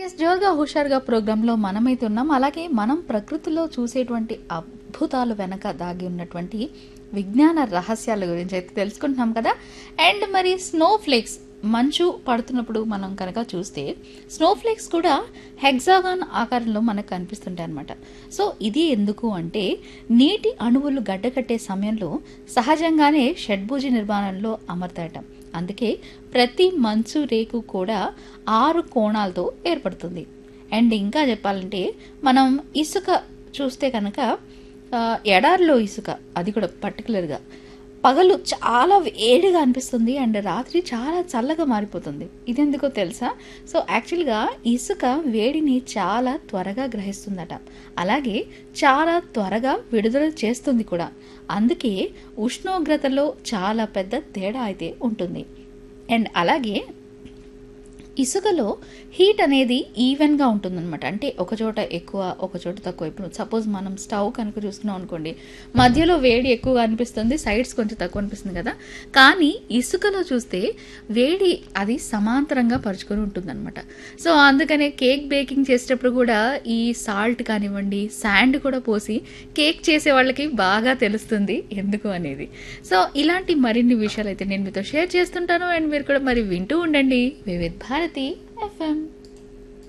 yes జోరుగా హుషారుగా ప్రోగ్రాంలో మనమైతే ఉన్నాం అలాగే మనం ప్రకృతిలో చూసేటువంటి అద్భుతాలు వెనక దాగి ఉన్నటువంటి విజ్ఞాన రహస్యాల గురించి అయితే తెలుసుకుంటున్నాం కదా అండ్ మరి స్నో ఫ్లేక్స్ మంచు పడుతున్నప్పుడు మనం కనుక చూస్తే స్నో ఫ్లేక్స్ కూడా హెగ్జాగాన్ ఆకారంలో మనకు కనిపిస్తుంటాయి అనమాట సో ఇది ఎందుకు అంటే నీటి అణువులు గడ్డకట్టే సమయంలో సహజంగానే షడ్భుజి నిర్మాణంలో అమర్తాయట అందుకే ప్రతి మంచు రేకు కూడా ఆరు కోణాలతో ఏర్పడుతుంది అండ్ ఇంకా చెప్పాలంటే మనం ఇసుక చూస్తే కనుక ఆ, ఎడారిలో ఇసుక అది కూడా పర్టికులర్గా పగలు చాలా వేడిగా అనిపిస్తుంది అండ్ రాత్రి చాలా చల్లగా మారిపోతుంది ఇదెందుకో తెలుసా సో యాక్చువల్గా ఇసుక వేడిని చాలా త్వరగా గ్రహిస్తుందట అలాగే చాలా త్వరగా విడుదల చేస్తుంది కూడా అందుకే ఉష్ణోగ్రతలో చాలా పెద్ద తేడా అయితే ఉంటుంది అండ్ అలాగే ఇసుకలో హీట్ అనేది ఈవెన్గా ఉంటుందన్నమాట అంటే ఒక చోట ఎక్కువ ఒక చోట తక్కువ ఇప్పుడు సపోజ్ మనం స్టవ్ కనుక చూసుకున్నాం అనుకోండి మధ్యలో వేడి ఎక్కువగా అనిపిస్తుంది సైడ్స్ కొంచెం తక్కువ అనిపిస్తుంది కదా కానీ ఇసుకలో చూస్తే వేడి అది సమాంతరంగా పరుచుకొని ఉంటుందన్నమాట సో అందుకనే కేక్ బేకింగ్ చేసేటప్పుడు కూడా ఈ సాల్ట్ కానివ్వండి శాండ్ కూడా పోసి కేక్ చేసే వాళ్ళకి బాగా తెలుస్తుంది ఎందుకు అనేది సో ఇలాంటి మరిన్ని విషయాలు అయితే నేను మీతో షేర్ చేస్తుంటాను అండ్ మీరు కూడా మరి వింటూ ఉండండి వివిధ్ భారతి ఎఫ్ఎం